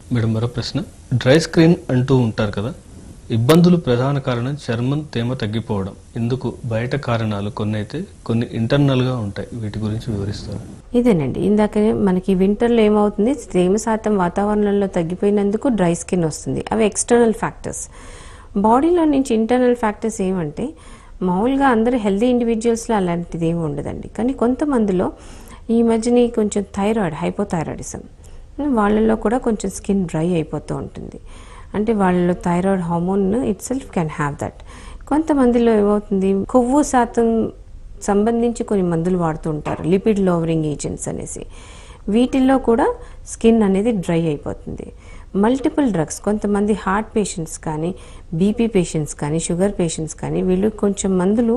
Madam మరో ప్రశ్న dry screen అంటూ ఉంటారు కదా ఇబ్బందులు ప్రధాన కారణం చర్మం తేమ తగ్గిపోవడం ఇందుకు బయట కారణాలు కొన్ని అయితే కొన్ని internal గా ఉంటాయి వీటి గురించి వివరిస్తారు ఇదేనండి ఇందాకనే మనకి వింటర్లో ఏమవుతుంది తేమ శాతం వాతావరణంలో తగ్గిపోయినందుకు డ్రై స్కిన్ వస్తుంది అవి ఎక్స్టర్నల్ ఫ్యాక్టర్స్ బాడీలో నుంచి ఇంటర్నల్ ఫ్యాక్టర్స్ ఏమంటే మామూలుగా అందరూ హెల్దీ ఇండివిజువల్స్లో అలాంటిది ఏమి ఉండదండి కానీ కొంతమందిలో ఈ మధ్యని కొంచెం థైరాయిడ్ హైపోథైరాయిడిజం వాళ్ళల్లో కూడా కొంచెం స్కిన్ డ్రై అయిపోతూ ఉంటుంది అంటే వాళ్ళలో thyroid hormone itself can have that కొంతమందిలో ఏమవుతుంది కొవ్వు శాతం సంబంధించి కొన్ని మందులు వాడుతూ ఉంటారు లిపిడ్ లోవరింగ్ ఏజెంట్స్ అనేసి వీటిల్లో కూడా స్కిన్ అనేది డ్రై అయిపోతుంది మల్టిపుల్ డ్రగ్స్ కొంతమంది హార్ట్ పేషెంట్స్ కానీ బీపీ పేషెంట్స్ కానీ షుగర్ పేషెంట్స్ కానీ వీళ్ళు కొంచెం మందులు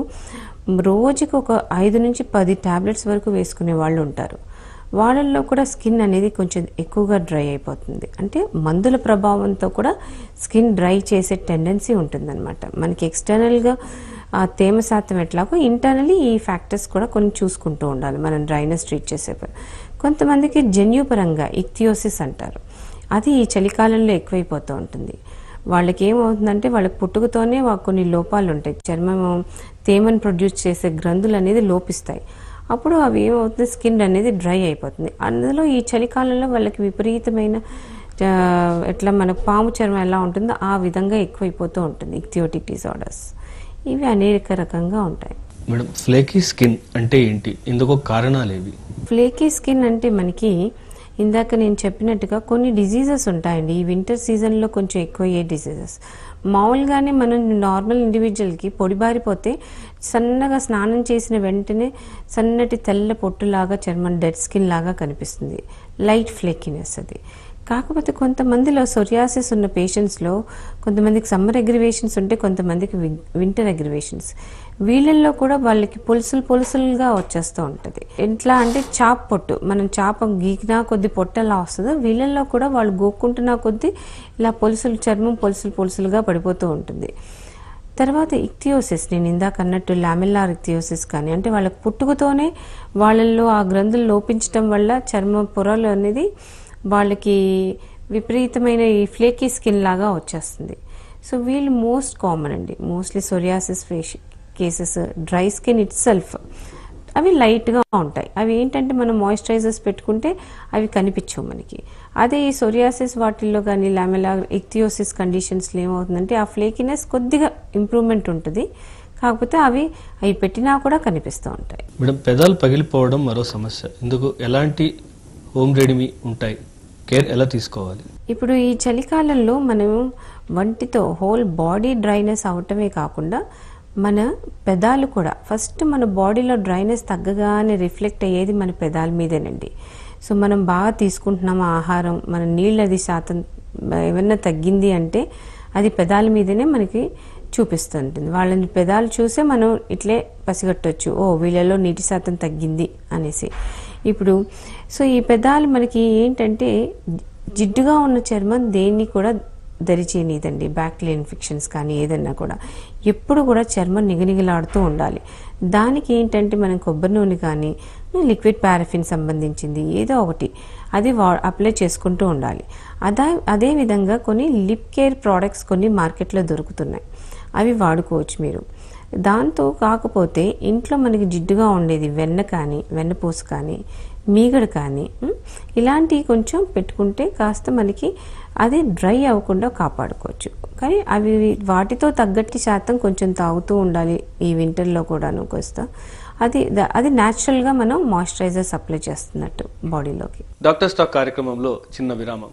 రోజుకి ఒక ఐదు నుంచి పది టాబ్లెట్స్ వరకు వేసుకునే వాళ్ళు ఉంటారు వాళ్ళల్లో కూడా స్కిన్ అనేది కొంచెం ఎక్కువగా డ్రై అయిపోతుంది అంటే మందుల ప్రభావంతో కూడా స్కిన్ డ్రై చేసే టెండెన్సీ ఉంటుందన్నమాట మనకి ఎక్స్టర్నల్గా ఆ తేమ శాతం ఎట్లాగో ఇంటర్నలీ ఈ ఫ్యాక్టర్స్ కూడా కొన్ని చూసుకుంటూ ఉండాలి మనం డ్రైనెస్ ట్రీట్ చేసేప్పుడు కొంతమందికి జన్యుపరంగా ఇక్తియోసిస్ అంటారు అది ఈ చలికాలంలో ఎక్కువైపోతూ ఉంటుంది వాళ్ళకి ఏమవుతుందంటే వాళ్ళకి పుట్టుకతోనే వా- కొన్ని లోపాలు ఉంటాయి చర్మం తేమను ప్రొడ్యూస్ చేసే గ్రంథులు అనేది లోపిస్తాయి అప్పుడు అవి ఏమవుతుంది స్కిన్ అనేది డ్రై అయిపోతుంది అందులో ఈ చలికాలంలో వాళ్ళకి విపరీతమైన ఆ, ఎట్లా మన పాము చర్మం ఎలా ఉంటుందో ఆ విధంగా ఎక్కువైపోతూ ఉంటుంది ఇక్తియోటిక్ డిజార్డర్స్ ఇవి అనేక రకంగా ఉంటాయి మేడం ఫ్లేకీ స్కిన్ అంటే ఏంటి ఇందుకు కారణాలు ఏవి ఫ్లేకీ స్కిన్ అంటే మనకి ఇందాక నేను చెప్పినట్టుగా కొన్ని డిజీజెస్ ఉంటాయండి ఈ వింటర్ సీజన్లో కొంచెం ఎక్కువ అయ్యే డిజీజెస్ మామూలుగానే మనం నార్మల్ ఇండివిజువల్కి పొడిబారిపోతే సన్నగా స్నానం చేసిన వెంటనే సన్నటి తెల్ల పొట్టులాగా చర్మం డెడ్ స్కిన్ లాగా కనిపిస్తుంది లైట్ ఫ్లేకినెస్ అది కాకపోతే కొంతమందిలో సొరియాసిస్ ఉన్న పేషెంట్స్లో కొంతమందికి సమ్మర్ అగ్రివేషన్స్ ఉంటే కొంతమందికి వింటర్ అగ్రివేషన్స్ వీళ్ళల్లో కూడా వాళ్ళకి పులుసులు పులుసులుగా వచ్చేస్తూ ఉంటుంది ఎట్లా అంటే చాప పొట్టు మనం చాప గీకినా కొద్ది పొట్టు ఎలా వస్తుందో వీళ్ళల్లో కూడా వాళ్ళు గోక్కుంటున్నా కొద్దీ ఇలా పొలుసులు చర్మం పొలుసులు పొలుసులుగా పడిపోతూ ఉంటుంది తర్వాత ఇక్తియోసిస్ నేను ఇందాక అన్నట్టు లామెల్లార్ ఇక్తియోసిస్ కానీ అంటే వాళ్ళకి పుట్టుకతోనే వాళ్ళల్లో ఆ గ్రంథులు లోపించడం వల్ల చర్మ పొరలు అనేది వాళ్ళకి విపరీతమైన ఈ ఫ్లేకీ స్కిన్ లాగా వచ్చేస్తుంది సో వీళ్ళు మోస్ట్ కామన్ అండి మోస్ట్లీ సొరియాసిస్ ఫేష్ cases dry skin itself అవి లైట్గా ఉంటాయి అవి ఏంటంటే మనం మాయిశ్చరైజర్స్ పెట్టుకుంటే అవి కనిపించవు మనకి అదే ఈ సొరియాసిస్ వాటిల్లో కానీ లామెలా ఇక్తియోసిస్ కండిషన్స్లో ఏమవుతుందంటే ఆ ఫ్లేకినెస్ కొద్దిగా ఇంప్రూవ్మెంట్ ఉంటుంది కాకపోతే అవి అవి పెట్టినా కూడా కనిపిస్తూ ఉంటాయి మేడం పెదాలు పగిలిపోవడం మరో సమస్య ఇందుకు ఎలాంటి హోమ్ రెడీమీ ఉంటాయి కేర్ ఎలా తీసుకోవాలి ఇప్పుడు ఈ చలికాలంలో మనం వంటితో హోల్ బాడీ డ్రైనెస్ అవటమే కాకుండా మన పెదాలు కూడా ఫస్ట్ మన బాడీలో డ్రైనెస్ తగ్గగానే రిఫ్లెక్ట్ అయ్యేది మన పెదాల మీదేనండి సో మనం బాగా తీసుకుంటున్నాం ఆహారం మన నీళ్ళది శాతం ఏమన్నా తగ్గింది అంటే అది పెదాల మీదనే మనకి చూపిస్తుంటుంది వాళ్ళని పెదాలు చూసే మనం ఇట్లే పసిగట్టొచ్చు ఓ వీళ్ళలో నీటి శాతం తగ్గింది అనేసి ఇప్పుడు సో ఈ పెదాలు మనకి ఏంటంటే జిడ్డుగా ఉన్న చర్మం దేన్ని కూడా దరిచేయనీదండి బ్యాక్టీరియల్ ఇన్ఫెక్షన్స్ కానీ ఏదన్నా కూడా ఎప్పుడు కూడా చర్మం నిగనిగలాడుతూ ఉండాలి దానికి ఏంటంటే మనం కొబ్బరి నూనె కానీ లిక్విడ్ పారఫిన్ సంబంధించింది ఏదో ఒకటి అది వా అప్లై చేసుకుంటూ ఉండాలి అదే అదే విధంగా కొన్ని లిప్ కేర్ ప్రోడక్ట్స్ కొన్ని మార్కెట్లో దొరుకుతున్నాయి అవి వాడుకోవచ్చు మీరు దాంతో కాకపోతే ఇంట్లో మనకి జిడ్డుగా ఉండేది వెన్న కానీ వెన్నపూస కానీ మీగడ కానీ ఉం, ఇలాంటివి కొంచెం పెట్టుకుంటే కాస్త మనకి అది డ్రై అవ్వకుండా కాపాడుకోవచ్చు కానీ అవి వాటితో తగ్గట్టి శాతం కొంచెం తాగుతూ ఉండాలి ఈ వింటర్లో కూడాను కోస్తా అది ద- అది న్యాచురల్గా మనం మాయిశ్చరైజర్స్ అప్లై చేస్తున్నట్టు బాడీలోకి డాక్టర్ స్టాక్ కార్యక్రమంలో చిన్న విరామం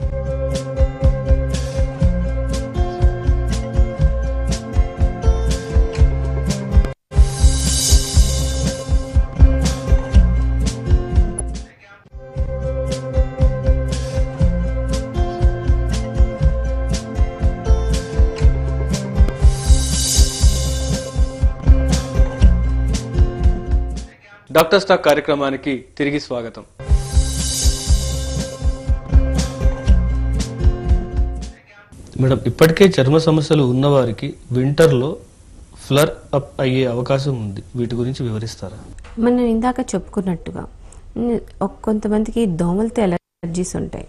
డాక్టర్ స్టాక్ కార్యక్రమానికి తిరిగి స్వాగతం మేడం ఇప్పటికే చర్మ సమస్యలు ఉన్నవారికి వింటర్లో ఫ్లర్ అప్ అయ్యే అవకాశం ఉంది వీటి గురించి వివరిస్తారా మనం ఇందాక చెప్పుకున్నట్టుగా ఉమ్, ఒక కొంతమందికి దోమలతో ఎలర్జీస్ ఉంటాయి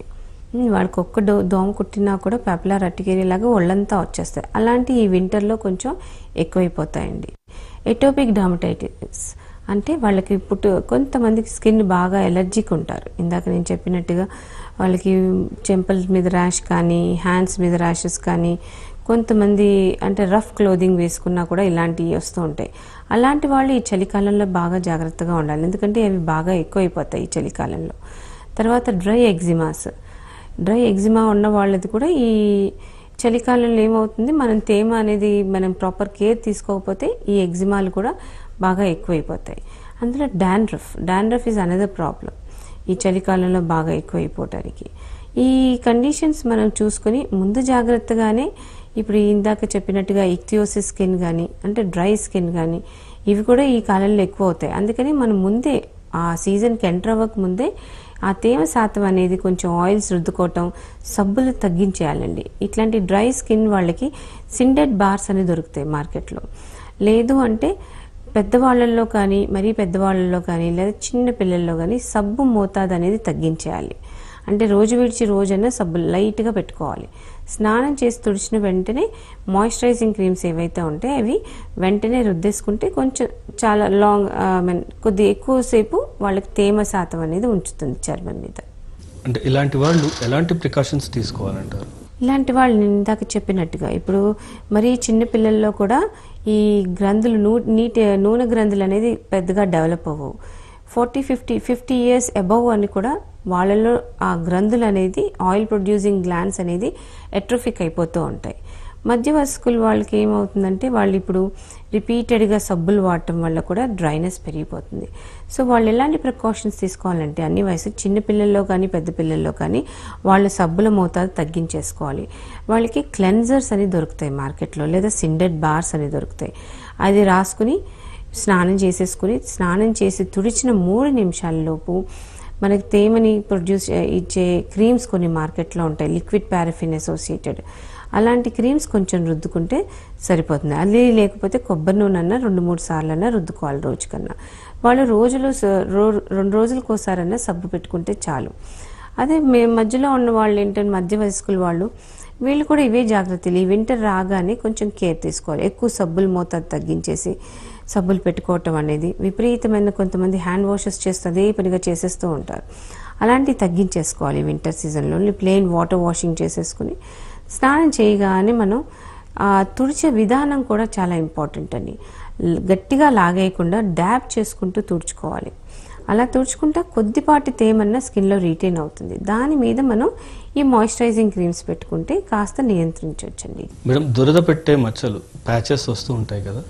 ఉమ్, వాడికి ఒక్క డో దోమ కుట్టినా కూడా పెప్లార్ అట్టికేరి లాగా ఒళ్ళంతా వచ్చేస్తాయి అలాంటి ఈ వింటర్లో కొంచెం ఎక్కువైపోతాయండి ఎటోపిక్ డామటైటిస్ అంటే వాళ్ళకి పుట్టు కొంతమందికి స్కిన్ బాగా ఎలర్జిక్ ఉంటారు ఇందాక నేను చెప్పినట్టుగా వాళ్ళకి చెంపల మీద ర్యాష్ కానీ హ్యాండ్స్ మీద ర్యాషెస్ కానీ కొంతమంది అంటే రఫ్ క్లోదింగ్ వేసుకున్నా కూడా ఇలాంటివి వస్తూ ఉంటాయి అలాంటి వాళ్ళు ఈ చలికాలంలో బాగా జాగ్రత్తగా ఉండాలి ఎందుకంటే అవి బాగా ఎక్కువైపోతాయి ఈ చలికాలంలో తర్వాత డ్రై ఎగ్జిమాస్ డ్రై ఎగ్జిమా ఉన్న వాళ్ళది కూడా ఈ చలికాలంలో ఏమవుతుంది మనం తేమ అనేది మనం ప్రాపర్ కేర్ తీసుకోకపోతే ఈ ఎగ్జిమాలు కూడా బాగా ఎక్కువైపోతాయి అందులో dandruff dandruff is another problem ఈ చలికాలంలో బాగా ఎక్కువైపోవటానికి ఈ కండిషన్స్ మనం చూసుకొని ముందు జాగ్రత్తగానే ఇప్పుడు ఇందాక చెప్పినట్టుగా ఇక్తియోసిస్ స్కిన్ కానీ అంటే డ్రై స్కిన్ కానీ ఇవి కూడా ఈ కాలంలో ఎక్కువ అవుతాయి అందుకని మనం ముందే ఆ సీజన్కి ఎంటర్ అవ్వక ముందే ఆ తేమ శాతం అనేది కొంచెం ఆయిల్స్ రుద్దుకోవటం సబ్బులు తగ్గించేయాలండి ఇట్లాంటి డ్రై స్కిన్ వాళ్ళకి సిండెడ్ బార్స్ అని దొరుకుతాయి మార్కెట్లో లేదు అంటే పెద్దవాళ్ళల్లో కానీ మరీ పెద్దవాళ్ళలో కానీ లేదా చిన్న పిల్లల్లో కానీ సబ్బు మోతాదు అనేది తగ్గించేయాలి అంటే రోజు విడిచి రోజైనా సబ్బు లైట్గా పెట్టుకోవాలి స్నానం చేసి తుడిచిన వెంటనే మాయిశ్చరైజింగ్ క్రీమ్స్ ఏవైతే ఉంటాయో అవి వెంటనే రుద్దేసుకుంటే కొంచెం చాలా లాంగ్ ఐ మీన్ కొద్ది ఎక్కువసేపు వాళ్ళకి తేమ శాతం అనేది ఉంచుతుంది చర్మం మీద అంటే ఇలాంటి వాళ్ళు ఎలాంటి ప్రికాషన్స్ తీసుకోవాలంటారు ఇలాంటి వాళ్ళు నేను ఇందాక చెప్పినట్టుగా ఇప్పుడు మరీ చిన్న పిల్లల్లో కూడా ఈ గ్రంథులు నూ నీటి నూనె గ్రంథులు అనేది పెద్దగా డెవలప్ అవ్వవు forty fifty fifty years above అని కూడా వాళ్ళలో ఆ గ్రంథులు అనేది ఆయిల్ ప్రొడ్యూసింగ్ గ్లాన్స్ అనేది ఎట్రోఫిక్ అయిపోతూ ఉంటాయి మధ్య వయస్కుల వాళ్ళకి ఏమవుతుందంటే వాళ్ళు ఇప్పుడు రిపీటెడ్గా సబ్బులు వాడటం వల్ల కూడా డ్రైనెస్ పెరిగిపోతుంది సో వాళ్ళు ఎలాంటి ప్రికాషన్స్ తీసుకోవాలంటే అన్ని వయసు చిన్న పిల్లల్లో కానీ పెద్ద పిల్లల్లో కానీ వాళ్ళ సబ్బుల మోతాదు తగ్గించేసుకోవాలి వాళ్ళకి క్లెన్జర్స్ అని దొరుకుతాయి మార్కెట్లో లేదా సిండెడ్ బార్స్ అని దొరుకుతాయి అది రాసుకుని స్నానం చేసేసుకుని స్నానం చేసి తుడిచిన మూడు నిమిషాలలోపు మనకి తేమని ప్రొడ్యూస్ ఇచ్చే క్రీమ్స్ కొన్ని మార్కెట్లో ఉంటాయి లిక్విడ్ పారఫిన్ అసోసియేటెడ్ అలాంటి క్రీమ్స్ కొంచెం రుద్దుకుంటే సరిపోతుంది అది లేకపోతే కొబ్బరి నూనె అన్నా రెండు మూడు సార్లు అన్నా రుద్దుకోవాలి రోజుకన్నా వాళ్ళు రోజులు స- రో రెండు రోజులకు ఒకసారన్నా సబ్బు పెట్టుకుంటే చాలు అదే మే మధ్యలో ఉన్న వాళ్ళు ఏంటంటే మధ్య వయస్కుల వాళ్ళు వీళ్ళు కూడా ఇవే జాగ్రత్తలు ఈ వింటర్ రాగానే కొంచెం కేర్ తీసుకోవాలి ఎక్కువ సబ్బులు మోతాదు తగ్గించేసి సబ్బులు పెట్టుకోవటం అనేది విపరీతమైన కొంతమంది హ్యాండ్ వాషెస్ చేస్తూ అదే పనిగా చేసేస్తూ ఉంటారు అలాంటివి తగ్గించేసుకోవాలి వింటర్ సీజన్లో ఓన్లీ ప్లెయిన్ వాటర్ వాషింగ్ చేసేసుకుని స్నానం చేయగానే మనం ఆ తుడిచే విధానం కూడా చాలా ఇంపార్టెంట్ అండి ల్- గట్టిగా లాగేయకుండా డ్యాబ్ చేసుకుంటూ తుడుచుకోవాలి అలా తుడుచుకుంటే కొద్దిపాటి తేమన్నా స్కిన్లో రీటైన్ అవుతుంది దాని మీద మనం ఈ మాయిశ్చరైజింగ్ క్రీమ్స్ పెట్టుకుంటే కాస్త నియంత్రించవచ్చండి మేడం దురద పెట్టే మచ్చలు ప్యాచెస్ వస్తూ ఉంటాయి కదా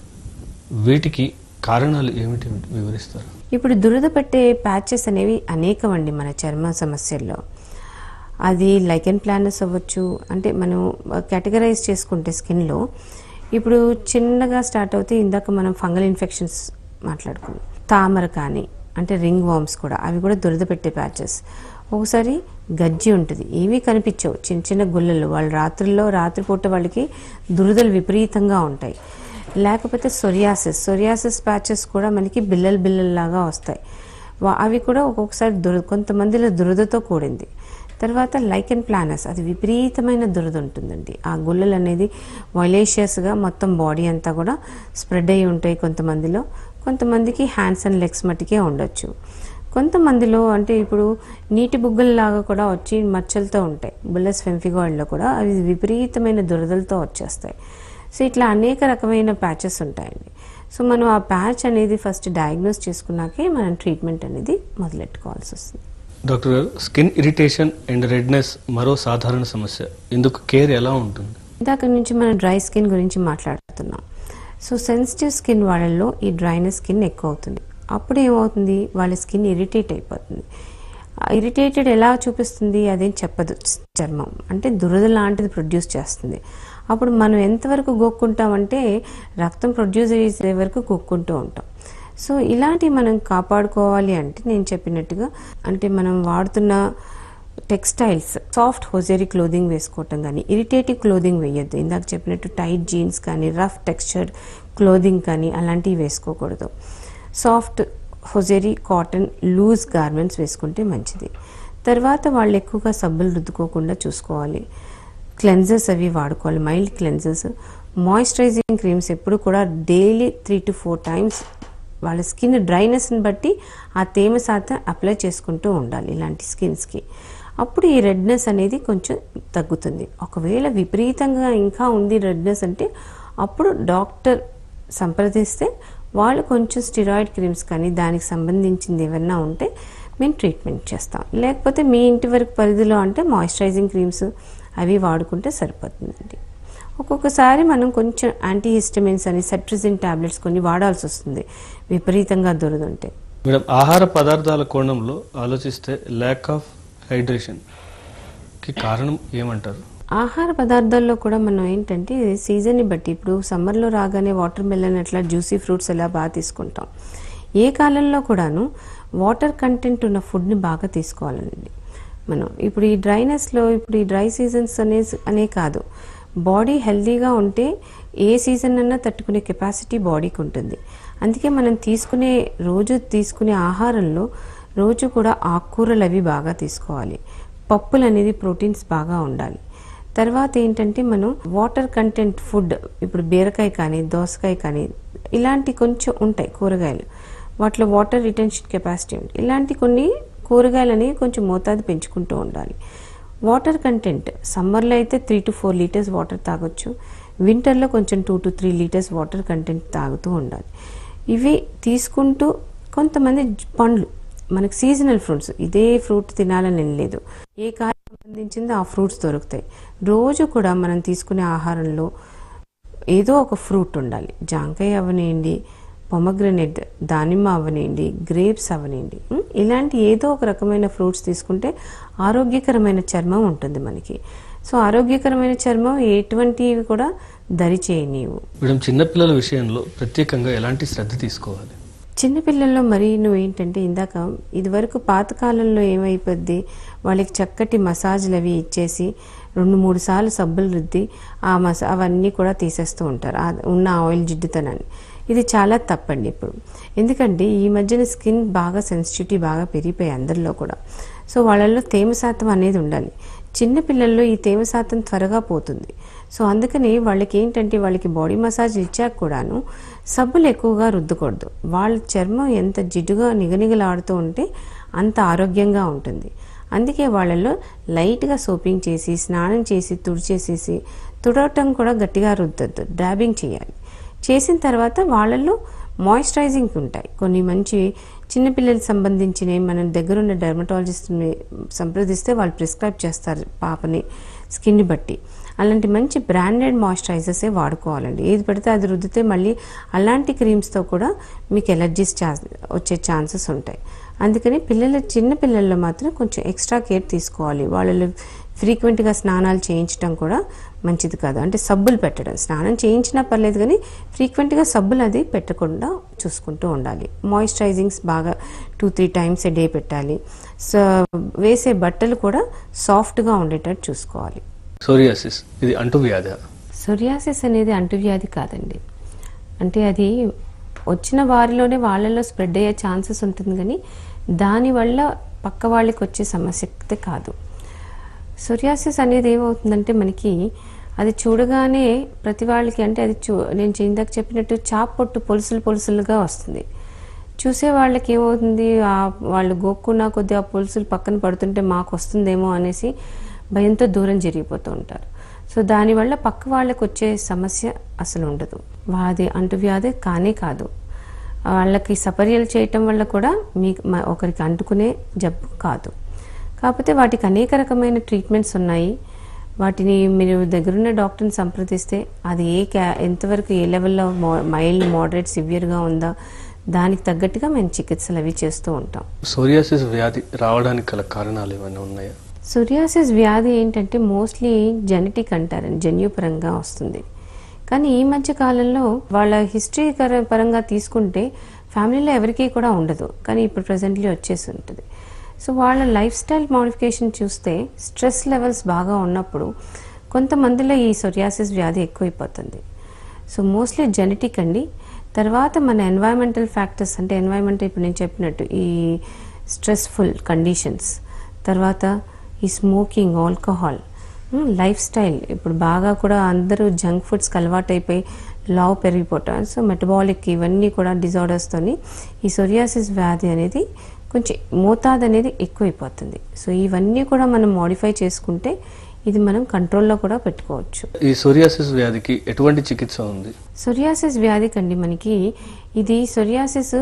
వీటికి కారణాలు ఏమిటి వివరిస్తారు ఇప్పుడు దురద పెట్టే ప్యాచెస్ అనేవి అనేకం అండి మన చర్మ సమస్యల్లో అది లైకెన్ ప్లానస్ అవ్వచ్చు అంటే మనం కేటగరైజ్ చేసుకుంటే స్కిన్లో ఇప్పుడు చిన్నగా స్టార్ట్ అవుతే ఇందాక మనం ఫంగల్ ఇన్ఫెక్షన్స్ మాట్లాడుకున్నాం తామర కానీ అంటే రింగ్ వామ్స్ కూడా అవి కూడా దురద పెట్టే ప్యాచెస్ ఒకసారి గజ్జి ఉంటుంది ఏమీ కనిపించవు చిన్న చిన్న గుల్లలు వాళ్ళు రాత్రుల్లో రాత్రిపూట వాళ్ళకి దురదలు విపరీతంగా ఉంటాయి లేకపోతే సొరియాసిస్ సొరియాసిస్ ప్యాచెస్ కూడా మనకి బిల్లలు బిల్లల్లాగా వస్తాయి వా- అవి కూడా ఒక్కొక్కసారి దుర కొంతమందిలో దురదతో కూడింది తర్వాత లైకెన్ ప్లానస్ అది విపరీతమైన దురద ఉంటుందండి ఆ గుల్లలు అనేది వైలేషియస్గా మొత్తం బాడీ అంతా కూడా స్ప్రెడ్ అయి ఉంటాయి కొంతమందిలో కొంతమందికి హ్యాండ్స్ అండ్ లెగ్స్ మట్టుకే ఉండొచ్చు కొంతమందిలో అంటే ఇప్పుడు నీటి బుగ్గల్లాగా కూడా వచ్చి మచ్చలతో ఉంటాయి బుల్లస్ ఫెంఫిగాయిడ్లో కూడా అవి విపరీతమైన దురదలతో వచ్చేస్తాయి సో ఇట్లా అనేక రకమైన ప్యాచెస్ ఉంటాయండి సో మనం ఆ ప్యాచ్ అనేది ఫస్ట్ డయాగ్నోస్ చేసుకున్నాకే మనం ట్రీట్మెంట్ అనేది మొదలెట్టుకోవాల్సి వస్తుంది డాక్టర్ గారు స్కిన్ ఇరిటేషన్ అండ్ రెడ్నెస్ మరో సాధారణ సమస్య ఇందుకు కేర్ ఎలా ఉంటుంది ఇందాక నుంచి మనం డ్రై స్కిన్ గురించి మాట్లాడుతున్నాం సో సెన్సిటివ్ స్కిన్ వాళ్ళల్లో ఈ డ్రైనెస్ స్కిన్ ఎక్కువ అవుతుంది అప్పుడు ఏమవుతుంది వాళ్ళ స్కిన్ ఇరిటేట్ అయిపోతుంది ఇరిటేటెడ్ ఎలా చూపిస్తుంది అదేం చెప్పదు చర్మం అంటే దురద లాంటిది ప్రొడ్యూస్ చేస్తుంది అప్పుడు మనం ఎంతవరకు గోక్కుంటామంటే రక్తం ప్రొడ్యూస్ చేసే వరకు గోక్కుంటూ ఉంటాం సో ఇలాంటివి మనం కాపాడుకోవాలి అంటే నేను చెప్పినట్టుగా అంటే మనం వాడుతున్న టెక్స్టైల్స్ సాఫ్ట్ హోజరీ క్లోదింగ్ వేసుకోవటం కానీ ఇరిటేటివ్ క్లోదింగ్ వేయొద్దు ఇందాక చెప్పినట్టు టైట్ జీన్స్ కానీ రఫ్ టెక్స్చర్డ్ క్లోదింగ్ కానీ అలాంటివి వేసుకోకూడదు soft hosiery cotton loose garments వేసుకుంటే మంచిది తర్వాత వాళ్ళు ఎక్కువగా సబ్బులు రుద్దుకోకుండా చూసుకోవాలి క్లెన్జర్స్ అవి వాడుకోవాలి మైల్డ్ క్లెన్జర్స్ మాయిశ్చరైజింగ్ క్రీమ్స్ ఎప్పుడు కూడా daily three to four times వాళ్ళ స్కిన్ డ్రైనెస్ని బట్టి ఆ తేమ శాతం అప్లై చేసుకుంటూ ఉండాలి ఇలాంటి స్కిన్స్కి అప్పుడు ఈ రెడ్నెస్ అనేది కొంచెం తగ్గుతుంది ఒకవేళ విపరీతంగా ఇంకా ఉంది రెడ్నెస్ అంటే అప్పుడు డాక్టర్ సంప్రదిస్తే వాళ్ళు కొంచెం స్టిరాయిడ్ క్రీమ్స్ కానీ దానికి సంబంధించింది ఏమన్నా ఉంటే మేము ట్రీట్మెంట్ చేస్తాం లేకపోతే మీ ఇంటి వరకు పరిధిలో అంటే మాయిశ్చరైజింగ్ క్రీమ్స్ అవి వాడుకుంటే సరిపోతుందండి ఒక్కొక్కసారి మనం కొంచెం యాంటీహిస్టమిన్స్ అని సెట్రిజిన్ టాబ్లెట్స్ కొన్ని వాడాల్సి వస్తుంది విపరీతంగా దురదుంటే మేడం ఆహార పదార్థాల కోణంలో ఆలోచిస్తే ల్యాక్ ఆఫ్ హైడ్రేషన్ కి కారణం ఏమంటారు ఆహార పదార్థాల్లో కూడా మనం ఏంటంటే సీజన్ని బట్టి ఇప్పుడు సమ్మర్లో రాగానే వాటర్ మెలన్ అట్లా జ్యూసీ ఫ్రూట్స్ ఎలా బాగా తీసుకుంటాం ఏ కాలంలో కూడాను వాటర్ కంటెంట్ ఉన్న ఫుడ్ని బాగా తీసుకోవాలండి మనం ఇప్పుడు ఈ డ్రైనెస్లో ఇప్పుడు ఈ డ్రై సీజన్స్ అనే అనే కాదు బాడీ హెల్తీగా ఉంటే ఏ సీజన్ అన్నా తట్టుకునే కెపాసిటీ బాడీకి ఉంటుంది అందుకే మనం తీసుకునే రోజు తీసుకునే ఆహారంలో రోజు కూడా ఆకుకూరలు అవి బాగా తీసుకోవాలి పప్పులు అనేది ప్రోటీన్స్ బాగా ఉండాలి తర్వాత ఏంటంటే మనం వాటర్ కంటెంట్ ఫుడ్ ఇప్పుడు బీరకాయ కానీ దోసకాయ కానీ ఇలాంటి కొంచెం ఉంటాయి కూరగాయలు వాటిలో వాటర్ రిటెన్షన్ కెపాసిటీ ఉంది ఇలాంటి కొన్ని కూరగాయలు అనేవి కొంచెం మోతాదు పెంచుకుంటూ ఉండాలి వాటర్ కంటెంట్ సమ్మర్లో అయితే three to four litres water తాగొచ్చు వింటర్లో కొంచెం two to three litres water content తాగుతూ ఉండాలి ఇవి తీసుకుంటూ కొంతమంది పండ్లు మనకి సీజనల్ ఫ్రూట్స్ ఇదే ఫ్రూట్ తినాలని ఏం లేదు ఏ కాలం సంబంధించింది ఆ ఫ్రూట్స్ దొరుకుతాయి రోజు కూడా మనం తీసుకునే ఆహారంలో ఏదో ఒక ఫ్రూట్ ఉండాలి జాంకాయ అవనివ్వండి పొమగ్రనేట్ దానిమ్మ అవనివ్వండి గ్రేప్స్ అవనివ్వండి ఉం? ఇలాంటి ఏదో ఒక రకమైన ఫ్రూట్స్ తీసుకుంటే ఆరోగ్యకరమైన చర్మం ఉంటుంది మనకి సో ఆరోగ్యకరమైన చర్మం ఎటువంటివి కూడా దరి చేయనీవు మేడం చిన్నపిల్లల విషయంలో ప్రత్యేకంగా ఎలాంటి శ్రద్ధ తీసుకోవాలి చిన్నపిల్లల్లో మరి నువ్వు ఏంటంటే ఇందాక ఇదివరకు పాతకాలంలో ఏమైపోద్ది వాళ్ళకి చక్కటి మసాజ్లు అవి ఇచ్చేసి రెండు మూడు సార్లు సబ్బులు రుద్ది ఆ మసా అవన్నీ కూడా తీసేస్తూ ఉంటారు ఆ ఉన్న ఆయిల్ జిడ్డుతనాన్ని ఇది చాలా తప్పండి ఇప్పుడు ఎందుకంటే ఈ మధ్యన స్కిన్ బాగా సెన్సిటివిటీ బాగా పెరిగిపోయాయి అందరిలో కూడా సో వాళ్ళల్లో తేమ శాతం అనేది ఉండాలి చిన్న పిల్లల్లో ఈ తేమ శాతం త్వరగా పోతుంది సో అందుకని వాళ్ళకి ఏంటంటే వాళ్ళకి బాడీ మసాజ్ ఇచ్చాక కూడాను సబ్బులు ఎక్కువగా రుద్దకూడదు వాళ్ళ చర్మం ఎంత జిడ్డుగా నిగనిగలాడుతూ ఉంటే అంత ఆరోగ్యంగా ఉంటుంది అందుకే వాళ్ళల్లో లైట్గా సోపింగ్ చేసి స్నానం చేసి తుడిచేసేసి తుడవటం కూడా గట్టిగా రుద్దద్దు డాబింగ్ చేయాలి చేసిన తర్వాత వాళ్ళల్లో మాయిశ్చరైజింగ్ ఉంటాయి కొన్ని మంచి చిన్నపిల్లలకు సంబంధించినవి మనం దగ్గరున్న డెర్మటాలజిస్ట్ని సంప్రదిస్తే వాళ్ళు ప్రిస్క్రైబ్ చేస్తారు పాపని స్కిన్ని బట్టి అలాంటి మంచి బ్రాండెడ్ మాయిశ్చరైజర్సే వాడుకోవాలండి ఏది పడితే అది రుద్దితే మళ్ళీ అలాంటి క్రీమ్స్తో కూడా మీకు ఎలర్జీస్ చా వచ్చే ఛాన్సెస్ ఉంటాయి అందుకని పిల్లల చిన్న పిల్లల్లో మాత్రం కొంచెం ఎక్స్ట్రా కేర్ తీసుకోవాలి వాళ్ళు ఫ్రీక్వెంట్గా స్నానాలు చేయించడం కూడా మంచిది కాదు అంటే సబ్బులు పెట్టడం స్నానం చేయించినా పర్లేదు కానీ ఫ్రీక్వెంట్గా సబ్బులు అది పెట్టకుండా చూసుకుంటూ ఉండాలి మాయిశ్చరైజింగ్స్ బాగా two three times a day పెట్టాలి సో వేసే బట్టలు కూడా సాఫ్ట్గా ఉండేటట్టు చూసుకోవాలి సోరియాసిస్ ఇది అంటువ్యాధి సొరియాసిస్ అనేది అంటువ్యాధి కాదండి అంటే అది వచ్చిన వారిలోనే వాళ్ళలో స్ప్రెడ్ అయ్యే ఛాన్సెస్ ఉంటుంది కానీ దానివల్ల పక్క వాళ్ళకి వచ్చే సమస్య అయితే కాదు సొరియాసిస్ అనేది ఏమవుతుందంటే మనకి అది చూడగానే ప్రతి వాళ్ళకి అంటే అది చూ నేను ఇందాక చెప్పినట్టు చాప్ పొట్టు పొలుసులు పొలుసులుగా వస్తుంది చూసే వాళ్ళకి ఏమవుతుంది ఆ వాళ్ళు గోక్కున్న కొద్ది ఆ పొలుసులు పక్కన పడుతుంటే మాకు వస్తుందేమో అనేసి భయంతో దూరం జరిగిపోతూ ఉంటారు సో దానివల్ల పక్క వాళ్ళకి వచ్చే సమస్య అసలు ఉండదు అది అంటువ్యాధి కానే కాదు వాళ్ళకి సపర్యలు చేయటం వల్ల కూడా మీకు మ- ఒకరికి అంటుకునే జబ్బు కాదు కాకపోతే వాటికి అనేక రకమైన ట్రీట్మెంట్స్ ఉన్నాయి వాటిని మీరు దగ్గరున్న డాక్టర్ని సంప్రదిస్తే అది ఏ క్యా ఎంతవరకు ఏ లెవెల్లో మైల్డ్ మోడరేట్ సివియర్గా ఉందా దానికి తగ్గట్టుగా మేము చికిత్సలు అవి చేస్తూ ఉంటాం సోరియాసిస్ వ్యాధి రావడానికి గల కారణాలు ఏమైనా ఉన్నాయా సొరియాసిస్ వ్యాధి ఏంటంటే మోస్ట్లీ జెనెటిక్ అంటారండి జన్యుపరంగా వస్తుంది కానీ ఈ మధ్య కాలంలో వాళ్ళ హిస్టరీ కర- పరంగా తీసుకుంటే ఫ్యామిలీలో ఎవరికీ కూడా ఉండదు కానీ ఇప్పుడు ప్రజెంట్లీ వచ్చేసి ఉంటుంది సో వాళ్ళ లైఫ్ స్టైల్ మోడిఫికేషన్ చూస్తే స్ట్రెస్ లెవెల్స్ బాగా ఉన్నప్పుడు కొంతమందిలో ఈ సొరియాసిస్ వ్యాధి ఎక్కువైపోతుంది సో మోస్ట్లీ జెనెటిక్ అండి తర్వాత మన ఎన్వైరన్మెంటల్ ఫ్యాక్టర్స్ అంటే ఎన్వైరన్మెంట్ ఇప్పుడు నేను చెప్పినట్టు ఈ స్ట్రెస్ఫుల్ కండిషన్స్ తర్వాత ఈ స్మోకింగ్ ఆల్కహాల్ లైఫ్ స్టైల్ ఇప్పుడు బాగా కూడా అందరూ జంక్ ఫుడ్స్కి అలవాటైపోయి లావ్ పెరిగిపోవటం సో మెటబాలిక్ ఇవన్నీ కూడా డిజార్డర్స్తోని ఈ సొరియాసిస్ వ్యాధి అనేది కొంచెం మోతాదు అనేది ఎక్కువైపోతుంది సో ఇవన్నీ కూడా మనం మోడిఫై చేసుకుంటే ఇది మనం కంట్రోల్లో కూడా పెట్టుకోవచ్చు ఈ సోరియాసిస్ వ్యాధికి ఎటువంటి చికిత్స ఉంది సొరియాసిస్ వ్యాధికి అండి మనకి ఇది సొరియాసిస్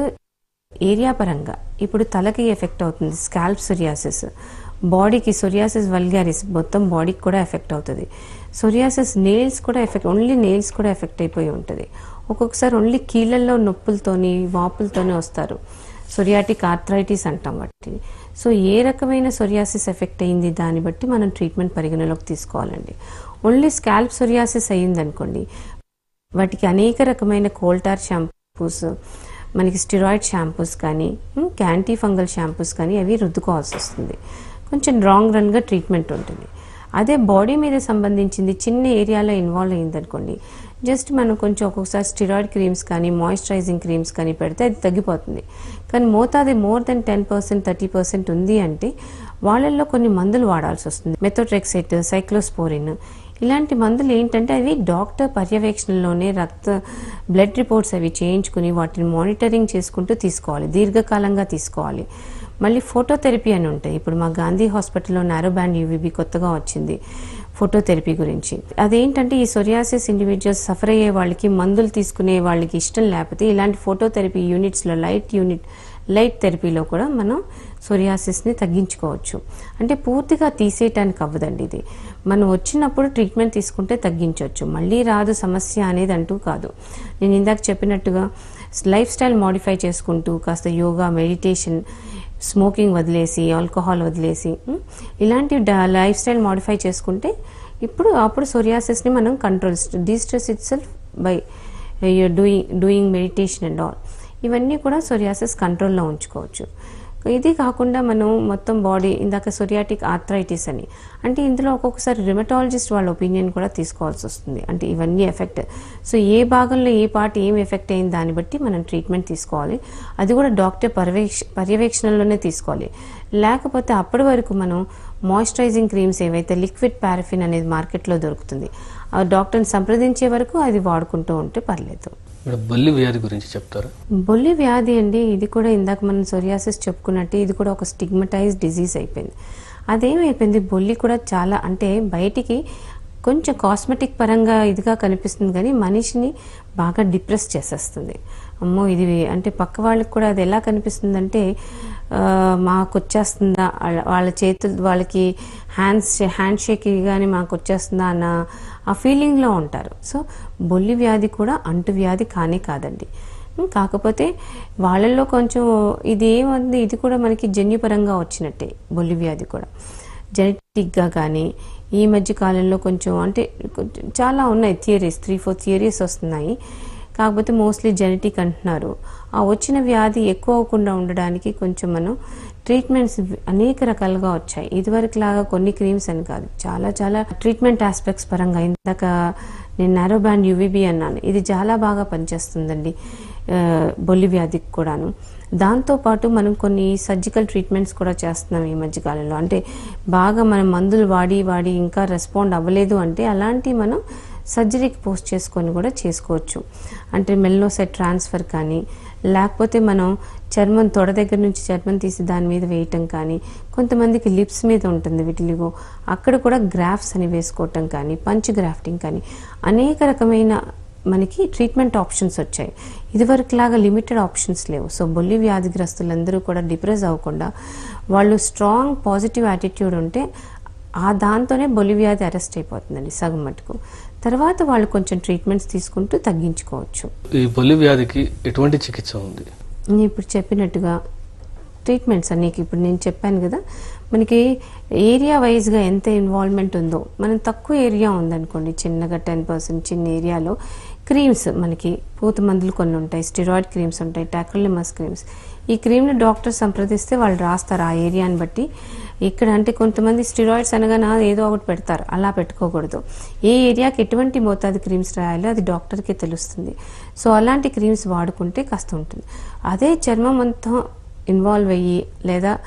ఏరియా పరంగా ఇప్పుడు తలకి ఎఫెక్ట్ అవుతుంది స్కాల్ప్ సొరియాసిస్ బాడీకి సొరియాసిస్ వల్గారిస్ మొత్తం బాడీకి కూడా ఎఫెక్ట్ అవుతుంది సొరియాసిస్ నెయిల్స్ కూడా ఎఫెక్ట్ ఓన్లీ నెయిల్స్ కూడా ఎఫెక్ట్ అయిపోయి ఉంటుంది ఒక్కొక్కసారి ఓన్లీ కీళ్ళల్లో నొప్పులతోని వాపులతోని వస్తారు సొరియాటిక్ ఆర్థరైటిస్ అంటాం వాటిని సో ఏ రకమైన సొరియాసిస్ ఎఫెక్ట్ అయింది దాన్ని బట్టి మనం ట్రీట్మెంట్ పరిగణలోకి తీసుకోవాలండి ఓన్లీ స్కాల్ప్ సొరియాసిస్ అయ్యింది అనుకోండి వాటికి అనేక రకమైన కోల్టార్ షాంపూస్ మనకి స్టిరాయిడ్ షాంపూస్ కానీ క్యాంటీ ఫంగల్ షాంపూస్ కానీ అవి రుద్దుకోవాల్సి వస్తుంది కొంచెం రాంగ్ రన్గా ట్రీట్మెంట్ ఉంటుంది అదే బాడీ మీద సంబంధించింది చిన్న ఏరియాలో ఇన్వాల్వ్ అయిందనుకోండి జస్ట్ మనం కొంచెం ఒక్కొక్కసారి స్టిరాయిడ్ క్రీమ్స్ కానీ మాయిశ్చరైజింగ్ క్రీమ్స్ కానీ పెడితే అది తగ్గిపోతుంది కానీ మోతాది more than ten percent thirty percent ఉంది అంటే వాళ్ళల్లో కొన్ని మందులు వాడాల్సి వస్తుంది మెథోట్రెక్సైట్ సైక్లోస్పోరిన్ ఇలాంటి మందులు ఏంటంటే అవి డాక్టర్ పర్యవేక్షణలోనే రక్త బ్లడ్ రిపోర్ట్స్ అవి చేయించుకుని వాటిని మానిటరింగ్ చేసుకుంటూ తీసుకోవాలి దీర్ఘకాలంగా తీసుకోవాలి మళ్ళీ ఫోటోథెరపీ అని ఉంటాయి ఇప్పుడు మా గాంధీ హాస్పిటల్లో నారో బ్యాండ్ యూవీబీ కొత్తగా వచ్చింది ఫోటోథెరపీ గురించి అదేంటంటే ఈ సొరియాసిస్ ఇండివిజువల్స్ సఫర్ అయ్యే వాళ్ళకి మందులు తీసుకునే వాళ్ళకి ఇష్టం లేకపోతే ఇలాంటి ఫోటోథెరపీ యూనిట్స్లో లైట్ యూనిట్ లైట్ థెరపీలో కూడా మనం సొరియాసిస్ని తగ్గించుకోవచ్చు అంటే పూర్తిగా తీసేయటానికి అవ్వదండి ఇది మనం వచ్చినప్పుడు ట్రీట్మెంట్ తీసుకుంటే తగ్గించవచ్చు మళ్ళీ రాదు సమస్య అనేది అంటూ కాదు నేను ఇందాక చెప్పినట్టుగా లైఫ్ స్టైల్ మాడిఫై చేసుకుంటూ కాస్త యోగా మెడిటేషన్ స్మోకింగ్ వదిలేసి ఆల్కహాల్ వదిలేసి ఉం, ఇలాంటి లైఫ్ స్టైల్ మాడిఫై చేసుకుంటే ఇప్పుడు అప్పుడు సొరియాసిస్ని మనం control distress itself by doing doing meditation and all ఇవన్నీ కూడా సొరియాసిస్ కంట్రోల్లో ఉంచుకోవచ్చు ఇది కాకుండా మనం మొత్తం బాడీ ఇందాక సొరియాటిక్ ఆర్థరైటిస్ అని అంటే ఇందులో ఒక్కొక్కసారి రిమటాలజిస్ట్ వాళ్ళ ఒపీనియన్ కూడా తీసుకోవాల్సి వస్తుంది అంటే ఇవన్నీ ఎఫెక్ట్ సో ఏ భాగంలో ఏ పార్ట్ ఏం ఎఫెక్ట్ అయింది దాన్ని బట్టి మనం ట్రీట్మెంట్ తీసుకోవాలి అది కూడా డాక్టర్ పర్యవేక్ష పర్యవేక్షణలోనే తీసుకోవాలి లేకపోతే అప్పటి వరకు మనం మాయిశ్చరైజింగ్ క్రీమ్స్ ఏవైతే లిక్విడ్ పారఫిన్ అనేది మార్కెట్లో దొరుకుతుంది ఆ డాక్టర్ని సంప్రదించే వరకు అది వాడుకుంటూ ఉంటే పర్లేదు మేడం బల్లి వ్యాధి గురించి చెప్తారా బొల్లి వ్యాధి అండి ఇది కూడా ఇందాక మనం సొరియాసిస్ చెప్పుకున్నట్టు ఇది కూడా ఒక స్టిగ్మటైజ్ డిజీజ్ అయిపోయింది అదేమైపోయింది బొల్లి కూడా చాలా అంటే బయటికి కొంచెం కాస్మెటిక్ పరంగా ఇదిగా కనిపిస్తుంది కానీ మనిషిని బాగా డిప్రెస్ చేసేస్తుంది అమ్మో ఇది అంటే పక్క వాళ్ళకి కూడా అది ఎలా కనిపిస్తుందంటే ఆ, మాకు వచ్చేస్తుందా వాళ్ళ- వాళ్ళ చేతులు వాళ్ళకి హ్యాండ్స్ హ్యాండ్ షేక్ కానీ మాకు వచ్చేస్తుందా అన్న ఆ ఫీలింగ్లో ఉంటారు సో బొల్లి వ్యాధి కూడా అంటు వ్యాధి కానే కాదండి ఉం, కాకపోతే వాళ్ళల్లో కొంచెం ఇది ఏమంది ఇది కూడా మనకి జన్యుపరంగా వచ్చినట్టే బొల్లి వ్యాధి కూడా జెనెటిక్గా కానీ ఈ మధ్య కాలంలో కొంచెం అంటే కొంచెం చాలా ఉన్నాయి థియరీస్ త్రీ ఫోర్ థియరీస్ వస్తున్నాయి కాకపోతే మోస్ట్లీ జెనెటిక్ అంటున్నారు ఆ వచ్చిన వ్యాధి ఎక్కువ అవ్వకుండా ఉండడానికి కొంచెం మనం ట్రీట్మెంట్స్ అనేక రకాలుగా వచ్చాయి ఇదివరకు లాగా కొన్ని క్రీమ్స్ అని కాదు చాలా చాలా ట్రీట్మెంట్ ఆస్పెక్ట్స్ పరంగా ఇందాక నేను నారో బ్యాండ్ యూవీబీ అన్నాను ఇది చాలా బాగా పనిచేస్తుందండి ఆ, బొల్లి వ్యాధికి కూడాను దాంతోపాటు మనం కొన్ని సర్జికల్ ట్రీట్మెంట్స్ కూడా చేస్తున్నాం ఈ మధ్యకాలంలో అంటే బాగా మనం మందులు వాడి వాడి ఇంకా రెస్పాండ్ అవ్వలేదు అంటే అలాంటి మనం సర్జరీకి పోస్ట్ చేసుకొని కూడా చేసుకోవచ్చు అంటే మెల్లోసెట్ ట్రాన్స్ఫర్ కానీ లేకపోతే మనం చర్మం తొడ దగ్గర నుంచి చర్మం తీసి దాని మీద వేయటం కానీ కొంతమందికి లిప్స్ మీద ఉంటుంది వీటిలిగో అక్కడ కూడా గ్రాఫ్స్ అని వేసుకోవటం కానీ పంచ్ గ్రాఫ్టింగ్ కానీ అనేక రకమైన మనకి ట్రీట్మెంట్ ఆప్షన్స్ వచ్చాయి ఇదివరకు లాగా లిమిటెడ్ ఆప్షన్స్ లేవు సో బొల్లి వ్యాధిగ్రస్తులందరూ కూడా డిప్రెస్ అవ్వకుండా వాళ్ళు స్ట్రాంగ్ పాజిటివ్ యాటిట్యూడ్ ఉంటే ఆ దాంతోనే బొల్లి వ్యాధి అరెస్ట్ అయిపోతుందండి సగం మటుకు తర్వాత వాళ్ళు కొంచెం ట్రీట్మెంట్స్ తీసుకుంటూ తగ్గించుకోవచ్చు ఈ బొల్లి వ్యాధికి ఎటువంటి చికిత్స ఉంది నేను ఇప్పుడు చెప్పినట్టుగా ట్రీట్మెంట్స్ అన్నీ ఇప్పుడు నేను చెప్పాను కదా మనకి ఏరియా వైజ్గా ఎంత ఇన్వాల్వ్మెంట్ ఉందో మనం తక్కువ ఏరియా ఉందనుకోండి చిన్నగా టెన్ పర్సెంట్ చిన్న ఏరియాలో క్రీమ్స్ మనకి పూత మందులు కొన్ని ఉంటాయి స్టిరాయిడ్ క్రీమ్స్ ఉంటాయి టాక్రోలిమస్ క్రీమ్స్ ఈ క్రీమ్ని డాక్టర్ సంప్రదిస్తే వాళ్ళు రాస్తారు ఆ ఏరియాని బట్టి ఇక్కడ అంటే కొంతమంది స్టిరాయిడ్స్ అనగానే "ఆ, ఏదో ఒకటి పెడతారు అలా పెట్టుకోకూడదు ఏ ఏరియాకి ఎటువంటి మోతాదు క్రీమ్స్ రాయాలో అది డాక్టర్కే తెలుస్తుంది సో అలాంటి క్రీమ్స్ వాడుకుంటే కాస్త ఉంటుంది అదే చర్మం అంతా ఇన్వాల్వ్ అయ్యి లేదా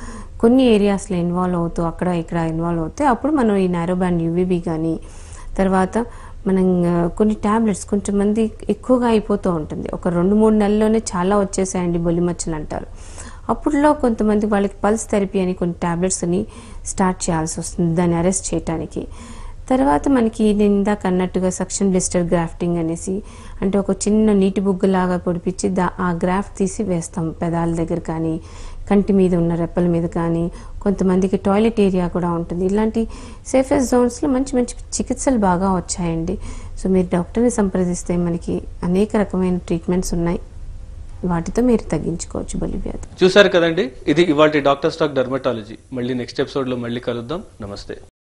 కొన్ని ఏరియాస్లో ఇన్వాల్వ్ అవుతూ అక్కడ ఇక్కడ ఇన్వాల్వ్ అవుతే అప్పుడు మనం ఈ నారో బ్యాండ్ యూవీబీ కానీ తర్వాత మనం ఆ, కొన్ని ట్యాబ్లెట్స్ కొంచెంమంది ఎక్కువగా అయిపోతూ ఉంటుంది ఒక రెండు మూడు నెలల్లోనే చాలా వచ్చేసాయండి బొలిమచ్చలు అంటారు అప్పుడులో కొంతమంది వాళ్ళకి పల్స్ థెరపీ అని కొన్ని ట్యాబ్లెట్స్ని స్టార్ట్ చేయాల్సి వస్తుంది దాన్ని అరెస్ట్ చేయడానికి తర్వాత మనకి నేను ఇందాక అన్నట్టుగా సక్షన్ బ్లిస్టర్ గ్రాఫ్టింగ్ అనేసి అంటే ఒక చిన్న నీటి బుగ్గలాగా పొడిపించి దా ఆ గ్రాఫ్ట్ తీసి వేస్తాం పెదాల దగ్గర కానీ కంటి మీద ఉన్న రెప్పల మీద కానీ కొంతమందికి టాయిలెట్ ఏరియా కూడా ఉంటుంది ఇలాంటి సేఫెస్ట్ జోన్స్లో మంచి మంచి చికిత్సలు బాగా వచ్చాయండి సో మీరు డాక్టర్ని సంప్రదిస్తే మనకి అనేక రకమైన ట్రీట్మెంట్స్ ఉన్నాయి వాటితో మీరు తగ్గించుకోవచ్చు బలి వ్యాధి చూశారు కదండి ఇది ఇవాళ డాక్టర్ స్టాక్ డర్మటాలజీ మళ్ళీ నెక్స్ట్ ఎపిసోడ్లో మళ్ళీ కలుద్దాం నమస్తే